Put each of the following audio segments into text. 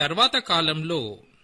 తర్వాత కాలంలో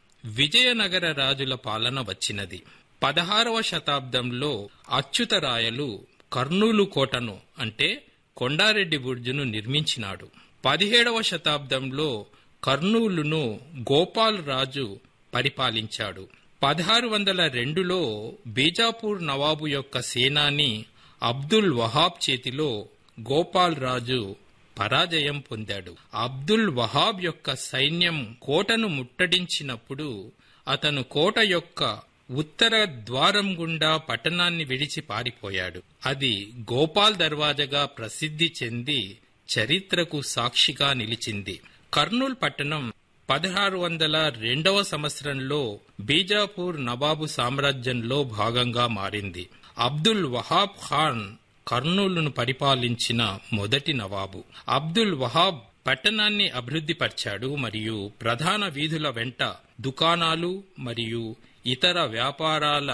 విజయనగర రాజుల పాలన వచ్చినది పదహారవ శతాబ్దంలో అచ్యుతరాయలు కర్నూలు కోటను అంటే కొండారెడ్డి బుర్జును నిర్మించినాడు పదిహేడవ శతాబ్దంలో కర్నూలును గోపాల్ రాజు పరిపాలించాడు పదహారు వందల రెండులో బీజాపూర్ నవాబు యొక్క సేనాని అబ్దుల్ వహాబ్ చేతిలో గోపాల్ రాజు పరాజయం పొందాడు అబ్దుల్ వహాబ్ యొక్క సైన్యం కోటను ముట్టడించినప్పుడు అతను కోట యొక్క ఉత్తర ద్వారం గుండా పట్టణాన్ని విడిచి పారిపోయాడు అది గోపాల్ దర్వాజగా ప్రసిద్ధి చెంది చరిత్రకు సాక్షిగా నిలిచింది కర్నూల్ పట్టణం పదహారు వందల రెండవ సంవత్సరంలో బీజాపూర్ నవాబు సామ్రాజ్యంలో భాగంగా మారింది అబ్దుల్ వహాబ్ ఖాన్ కర్నూలును పరిపాలించిన మొదటి నవాబు అబ్దుల్ వహాబ్ పట్టణాన్ని అభివృద్ధిపరిచాడు మరియు ప్రధాన వీధుల వెంట దుకాణాలు మరియు ఇతర వ్యాపారాల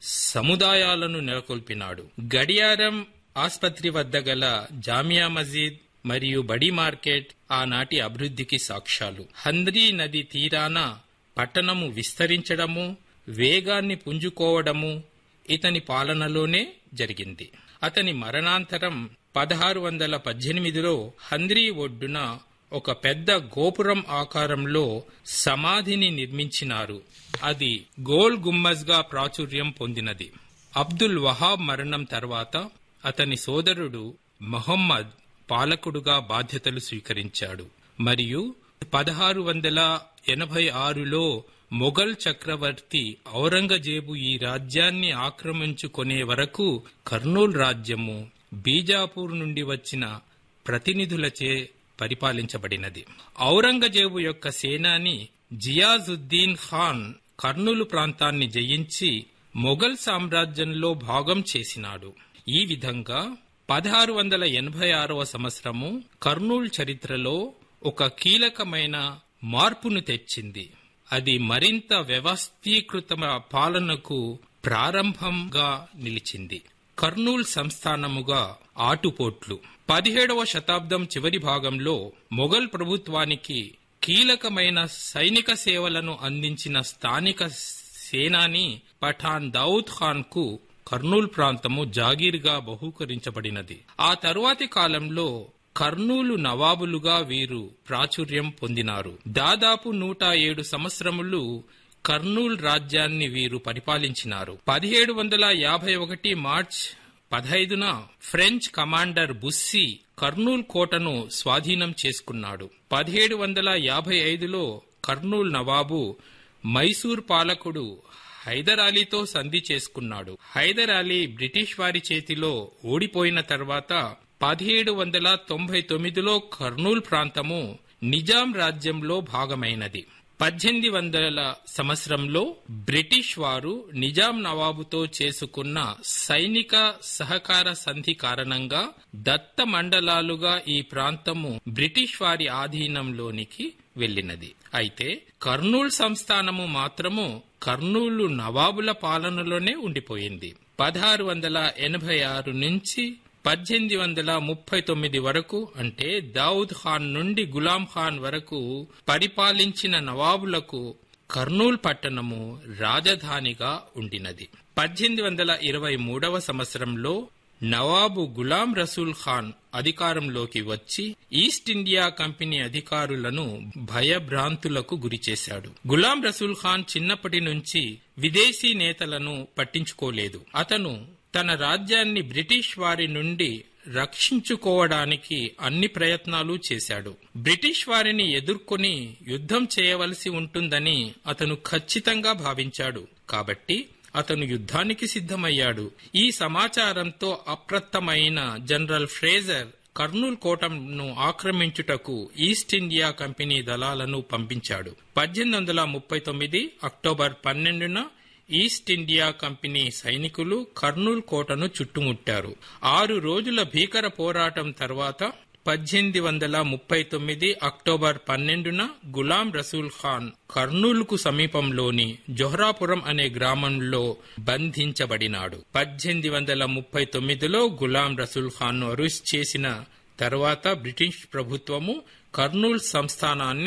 సముదాయాలను నెలకొల్పినాడు గడియారం ఆస్పత్రి వద్ద గల జామియా మసీద్ మరియు బడి మార్కెట్ ఆనాటి అభివృద్ధికి సాక్ష్యాలు హంద్రీ నది తీరాన పట్టణము విస్తరించడము వేగాన్ని పుంజుకోవడము ఇతని పాలనలోనే జరిగింది అతని మరణాంతరం పదహారు వందల పద్దెనిమిదిలో హంద్రీ ఒడ్డున ఒక పెద్ద గోపురం ఆకారంలో సమాధిని నిర్మించినారు అది గోల్ గుమ్మజ్గా ప్రాచుర్యం పొందినది అబ్దుల్ వహాబ్ మరణం తర్వాత అతని సోదరుడు మొహమ్మద్ పాలకుడుగా బాధ్యతలు స్వీకరించాడు మరియు పదహారు వందల ఎనభై ఆరులో మొఘల్ చక్రవర్తి ఔరంగజేబు ఈ రాజ్యాన్ని ఆక్రమించుకునే వరకు కర్నూల్ రాజ్యము బీజాపూర్ నుండి వచ్చిన ప్రతినిధులచే పరిపాలించబడినది ఔరంగజేబు యొక్క సేనాని జియాజుద్దీన్ ఖాన్ కర్నూలు ప్రాంతాన్ని జయించి మొఘల్ సామ్రాజ్యంలో భాగం చేసినాడు ఈ విధంగా పదహారు వందల ఎనభై ఆరవ సంవత్సరము కర్నూల్ చరిత్రలో ఒక కీలకమైన మార్పును తెచ్చింది అది మరింత వ్యవస్థీకృత పాలనకు ప్రారంభంగా నిలిచింది కర్నూల్ సంస్థానముగా ఆటుపోట్లు పదిహేడవ శతాబ్దం చివరి భాగంలో మొఘల్ ప్రభుత్వానికి కీలకమైన సైనిక సేవలను అందించిన స్థానిక సేనాని పఠాన్ దావుద్ ఖాన్ కు కర్నూల్ ప్రాంతము జాగీర్గా బహూకరించబడినది ఆ తరువాతి కాలంలో కర్నూలు నవాబులుగా వీరు ప్రాచుర్యం పొందినారు దాదాపు నూట ఏడు సంవత్సరములు కర్నూల్ రాజ్యాన్ని వీరు పరిపాలించినారు పదిహేడు వందల యాభై ఒకటి మార్చ్ పదహైదున ఫ్రెంచ్ కమాండర్ బుస్సీ కర్నూల్ కోటను స్వాధీనం చేసుకున్నాడు పదిహేడు వందల యాభై ఐదులో కర్నూల్ నవాబు మైసూర్ పాలకుడు హైదర్ అలీతో సంధి చేసుకున్నాడు హైదర్ అలీ బ్రిటిష్ వారి చేతిలో ఓడిపోయిన తర్వాత పదిహేడు వందల తొంభై తొమ్మిదిలో కర్నూల్ ప్రాంతము నిజాం రాజ్యంలో భాగమైనది పద్దెనిమిది వందల సంవత్సరంలో బ్రిటిష్ వారు నిజాం నవాబుతో చేసుకున్న సైనిక సహకార సంధి కారణంగా దత్త మండలాలుగా ఈ ప్రాంతము బ్రిటిష్ వారి ఆధీనంలోనికి వెళ్ళినది అయితే కర్నూల్ సంస్థానము మాత్రము కర్నూలు నవాబుల పాలనలోనే ఉండిపోయింది పదహారు వందల ఎనభై ఆరు నుంచి పద్దెనిమిది వందల ముప్పై తొమ్మిది వరకు అంటే దావుద్ ఖాన్ నుండి గులాం ఖాన్ వరకు పరిపాలించిన నవాబులకు కర్నూల్ పట్టణము రాజధానిగా ఉండినది పద్దెనిమిది వందల ఇరవై మూడవ సంవత్సరంలో నవాబు గులాం రసూల్ ఖాన్ అధికారంలోకి వచ్చి ఈస్ట్ ఇండియా కంపెనీ అధికారులను భయభ్రాంతులకు గురిచేశాడు గులాం రసూల్ ఖాన్ చిన్నప్పటి నుంచి విదేశీ నేతలను పట్టించుకోలేదు అతను తన రాజ్యాన్ని బ్రిటిష్ వారి నుండి రక్షించుకోవడానికి అన్ని ప్రయత్నాలు చేశాడు బ్రిటిష్ వారిని ఎదుర్కొని యుద్ధం చేయవలసి ఉంటుందని అతను ఖచ్చితంగా భావించాడు కాబట్టి అతను యుద్ధానికి సిద్ధమయ్యాడు ఈ సమాచారంతో అప్రత్తమైన జనరల్ ఫ్రేజర్ కర్నూల్ కోటను ఆక్రమించుటకు ఈస్ట్ ఇండియా కంపెనీ దళాలను పంపించాడు పద్దెనిమిది వందల ముప్పై తొమ్మిది అక్టోబర్ పన్నెండున ఈస్ట్ ఇండియా కంపెనీ సైనికులు కర్నూల్ కోటను చుట్టుముట్టారు ఆరు రోజుల భీకర పోరాటం తర్వాత పద్దెనిమిది వందల ముప్పై తొమ్మిది అక్టోబర్ పన్నెండున గులాం రసూల్ ఖాన్ కర్నూలుకు సమీపంలోని జొహ్రాపురం అనే గ్రామంలో బంధించబడినాడు పద్దెనిమిది వందల ముప్పై తొమ్మిదిలో గులాం రసూల్ ఖాన్ అరెస్ట్ చేసిన తర్వాత బ్రిటిష్ ప్రభుత్వము కర్నూల్ సంస్థానాన్ని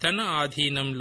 తన ఆధీనంలో